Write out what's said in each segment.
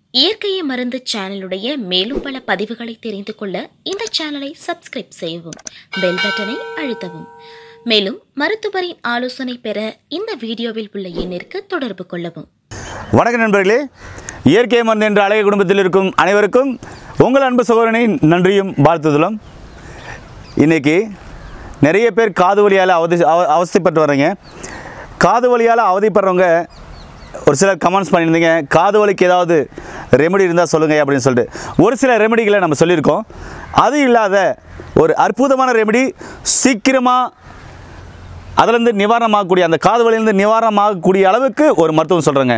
இயற்கையை மருந்து சேனலுடைய மேலும் பல பதிவுகளை தெரிந்து கொள்ள இந்த சேனலை சப்ஸ்கிரைப் செய்யவும் பெல் பட்டனை அழுத்தவும் மேலும் மருத்துவரின் ஆலோசனை பெற இந்த வீடியோவில் உள்ள எண்ணிற்கு தொடர்பு கொள்ளவும் வணக்கம் நண்பர்களே இயற்கை மருந்து என்ற அழகிய குடும்பத்தில் இருக்கும் அனைவருக்கும் உங்கள் அன்பு சகோதரனின் நன்றியும் வாழ்த்துதலும் இன்னைக்கு நிறைய பேர் காது வலியால் அவதி அவ- அவஸ்தைப்பட்டு வர்றீங்க காது வலியால் அவதிப்படுறவங்க ஒரு சிலர் கமெண்ட்ஸ் பண்ணியிருந்தீங்க காது வலிக்கு ஏதாவது ரெமெடி இருந்தால் சொல்லுங்கள் அப்படின்னு சொல்லிட்டு ஒரு சில ரெமெடிகளை நம்ம சொல்லியிருக்கோம் அது இல்லாத ஒரு அற்புதமான ரெமெடி சீக்கிரமாக அதுலேருந்து நிவாரணமாகக்கூடிய அந்த காது வலியிலேருந்து நிவாரணமாகக்கூடிய அளவுக்கு ஒரு மருத்துவம் சொல்கிறேங்க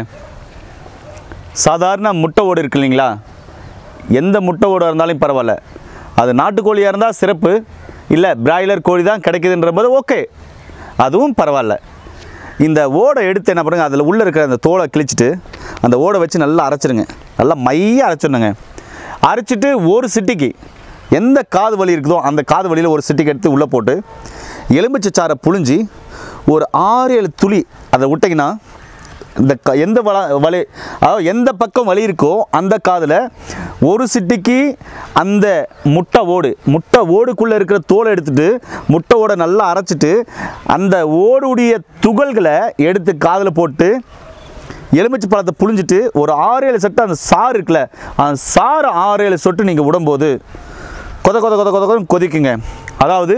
சாதாரண முட்டை ஓடு இருக்கு இல்லைங்களா எந்த முட்டை ஓடாக இருந்தாலும் பரவாயில்ல அது நாட்டுக்கோழியாக இருந்தால் சிறப்பு இல்லை பிராய்லர் கோழி தான் கிடைக்குதுன்ற போது ஓகே அதுவும் பரவாயில்ல இந்த ஓடை எடுத்து என்ன பண்ணுங்க அதில் உள்ளே இருக்கிற அந்த தோலை கிழிச்சிட்டு அந்த ஓடை வச்சு நல்லா அரைச்சிருங்க நல்லா மையாக அரைச்சிடணுங்க அரைச்சிட்டு ஒரு சிட்டிக்கு எந்த காது வலி இருக்குதோ அந்த காது வலியில் ஒரு சிட்டிக்கு எடுத்து உள்ளே போட்டு எலுமிச்சை சாறை புழிஞ்சி ஒரு ஆறு ஏழு துளி அதை விட்டிங்கன்னா இந்த க எந்த வள வலி அதாவது எந்த பக்கம் வலி இருக்கோ அந்த காதில் ஒரு சிட்டிக்கு அந்த முட்டை ஓடு முட்டை ஓடுக்குள்ளே இருக்கிற தோலை எடுத்துட்டு முட்டை ஓடை நல்லா அரைச்சிட்டு அந்த ஓடுடைய துகள்களை எடுத்து காதில் போட்டு எலுமிச்சை பழத்தை புழிஞ்சிட்டு ஒரு ஆறு ஏழு சொட்டு அந்த சாறு இருக்குல்ல அந்த சாறு ஆறு ஏழு சொட்டு நீங்கள் விடும்போது கொத கொத கொத கொத கொதன்னு கொதிக்குங்க அதாவது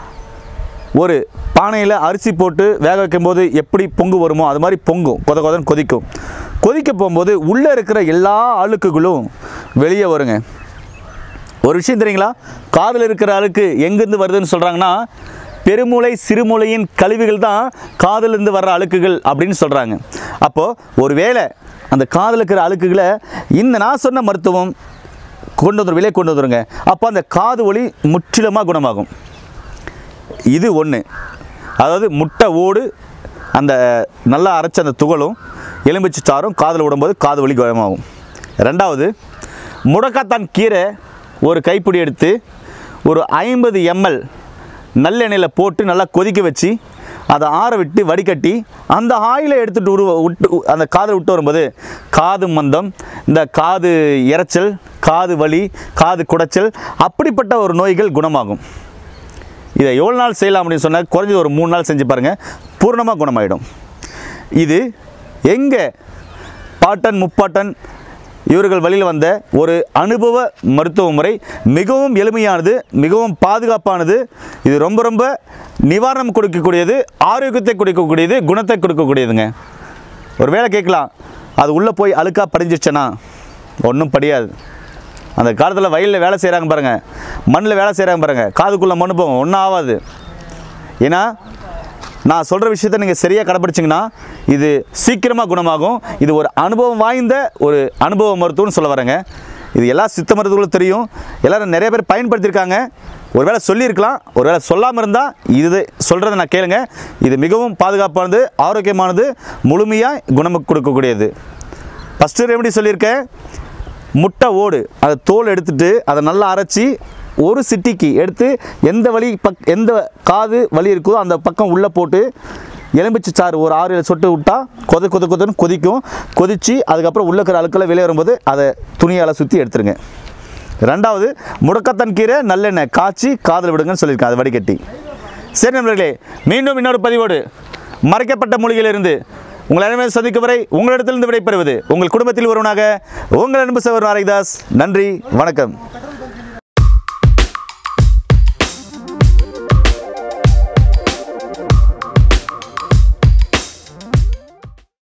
ஒரு பானையில் அரிசி போட்டு வேக வைக்கும்போது எப்படி பொங்கு வருமோ அது மாதிரி பொங்கும் கொத கொதன்னு கொதிக்கும் கொதிக்க போகும்போது உள்ளே இருக்கிற எல்லா அழுக்குகளும் வெளியே வருங்க ஒரு விஷயம் தெரியுங்களா காதில் இருக்கிற அழுக்கு எங்கேருந்து வருதுன்னு சொல்கிறாங்கன்னா பெருமூளை சிறுமூளையின் கழிவுகள் தான் காதிலிருந்து வர்ற அழுக்குகள் அப்படின்னு சொல்கிறாங்க அப்போது ஒருவேளை அந்த காதில் இருக்கிற அழுக்குகளை இந்த நான் சொன்ன மருத்துவம் கொண்டு வந்துடும் வெளியே கொண்டு வந்துருங்க அப்போ அந்த காது வலி முற்றிலுமாக குணமாகும் இது ஒன்று அதாவது முட்டை ஓடு அந்த நல்லா அரைச்ச அந்த துகளும் எலும்பிச்சு சாறும் காதில் விடும்போது காது வலி குணமாகும் ரெண்டாவது முடக்காத்தான் கீரை ஒரு கைப்பிடி எடுத்து ஒரு ஐம்பது எம்எல் நல்லெண்ணெயில் போட்டு நல்லா கொதிக்க வச்சு அதை ஆற விட்டு வடிகட்டி அந்த ஆயிலை எடுத்துகிட்டு உருவ விட்டு அந்த காதில் விட்டு வரும்போது காது மந்தம் இந்த காது இரைச்சல் காது வலி காது குடைச்சல் அப்படிப்பட்ட ஒரு நோய்கள் குணமாகும் இதை எவ்வளோ நாள் செய்யலாம் அப்படின்னு சொன்னால் குறைஞ்சது ஒரு மூணு நாள் செஞ்சு பாருங்கள் பூர்ணமாக குணமாயிடும் இது எங்கே பாட்டன் முப்பாட்டன் இவர்கள் வழியில் வந்த ஒரு அனுபவ மருத்துவ முறை மிகவும் எளிமையானது மிகவும் பாதுகாப்பானது இது ரொம்ப ரொம்ப நிவாரணம் கொடுக்கக்கூடியது ஆரோக்கியத்தை கொடுக்கக்கூடியது குணத்தை கொடுக்கக்கூடியதுங்க ஒரு வேளை கேட்கலாம் அது உள்ளே போய் அழுக்கா படிஞ்சிருச்சுன்னா ஒன்றும் படியாது அந்த காலத்தில் வயலில் வேலை செய்கிறாங்க பாருங்கள் மண்ணில் வேலை செய்கிறாங்க பாருங்கள் காதுக்குள்ளே மண் போகும் ஒன்றும் ஆகாது ஏன்னா நான் சொல்கிற விஷயத்த நீங்கள் சரியாக கடைப்பிடிச்சிங்கன்னா இது சீக்கிரமாக குணமாகும் இது ஒரு அனுபவம் வாய்ந்த ஒரு அனுபவ மருத்துவம்னு சொல்ல வரேங்க இது எல்லா சித்த மருத்துவங்களும் தெரியும் எல்லாரும் நிறைய பேர் பயன்படுத்தியிருக்காங்க ஒருவேளை சொல்லியிருக்கலாம் ஒருவேளை சொல்லாமல் இருந்தால் இது சொல்கிறத நான் கேளுங்க இது மிகவும் பாதுகாப்பானது ஆரோக்கியமானது முழுமையாக குணம் கொடுக்கக்கூடியது ஃபஸ்ட்டு ரெமெடி சொல்லியிருக்கேன் முட்டை ஓடு அதை தோல் எடுத்துட்டு அதை நல்லா அரைச்சி ஒரு சிட்டிக்கு எடுத்து எந்த வலி பக் எந்த காது வலி இருக்கோ அந்த பக்கம் உள்ளே போட்டு எலும்பிச்சை சாறு ஒரு ஆறு ஏழு சொட்டு விட்டா கொத கொத கொதன்னு கொதிக்கும் கொதித்து அதுக்கப்புறம் உள்ள இருக்கிற அழுக்கெல்லாம் வெளியே வரும்போது அதை துணியால் சுற்றி எடுத்துருங்க ரெண்டாவது முடக்கத்தான் கீரை நல்லெண்ணெய் காய்ச்சி காதில் விடுங்கன்னு சொல்லியிருக்கேன் அது வடிகட்டி சரி நண்பர்களே மீண்டும் இன்னொரு பதிவோடு மறைக்கப்பட்ட மொழிகளிலிருந்து உங்கள் அனைவரும் சந்திக்கும் வரை உங்களிடத்திலிருந்து விடைபெறுவது உங்கள் குடும்பத்தில் ஒருவனாக உங்கள் அன்பு சகோதரன் ஆரிதாஸ் நன்றி வணக்கம்